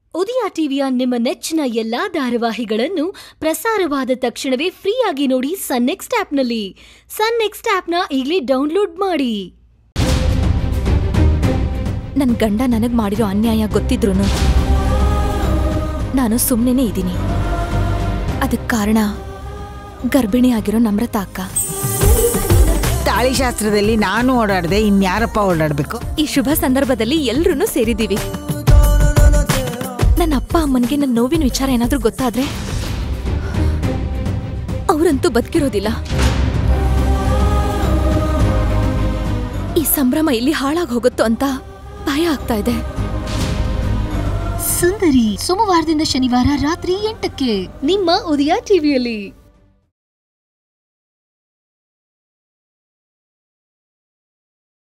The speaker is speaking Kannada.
ಉದಯ ಟಿವಿಯ ನಿಮ್ಮ ನೆಚ್ಚಿನ ಎಲ್ಲಾ ಧಾರಾವಾಹಿಗಳನ್ನು ಪ್ರಸಾರವಾದ ತಕ್ಷಣವೇ ಫ್ರೀಯಾಗಿ ನೋಡಿ ಸನ್ ನೆಕ್ಸ್ಟ್ ಆಪ್ನಲ್ಲಿ ಸನ್ ನೆಕ್ಸ್ಟ್ ಆಪ್ನ ಈಗಲೇ ಡೌನ್ಲೋಡ್ ಮಾಡಿ ನನ್ ಗಂಡ ನನಗ್ ಮಾಡಿರೋ ಅನ್ಯಾಯ ಗೊತ್ತಿದ್ರು ನಾನು ಸುಮ್ಮನೆ ಇದ್ದೀನಿ ಅದಕ್ ಕಾರಣ ಗರ್ಭಿಣಿ ಆಗಿರೋ ನಮ್ರತಾ ಅಕ್ಕ ತಾಳಿ ಶಾಸ್ತ್ರದಲ್ಲಿ ನಾನು ಓಡಾಡ್ದೆ ಇನ್ಯಾರಪ್ಪ ಓಡಾಡ್ಬೇಕು ಈ ಶುಭ ಸಂದರ್ಭದಲ್ಲಿ ಎಲ್ರೂ ಸೇರಿದೀವಿ ನನ್ನ ಅಪ್ಪ ಅಮ್ಮನಿಗೆ ನನ್ನ ನೋವಿನ ವಿಚಾರ ಏನಾದ್ರೂ ಗೊತ್ತಾದ್ರೆ ಅವರಂತೂ ಬದುಕಿರೋದಿಲ್ಲ ಈ ಸಂಭ್ರಮ ಇಲ್ಲಿ ಹಾಳಾಗ್ ಹೋಗುತ್ತೋ ಅಂತ ಭಯ ಆಗ್ತಾ ಇದೆ ಸುಂದರಿ ಸೋಮವಾರದಿಂದ ಶನಿವಾರ ರಾತ್ರಿ ಎಂಟಕ್ಕೆ ನಿಮ್ಮ ಉದಯ ಟಿವಿಯಲ್ಲಿ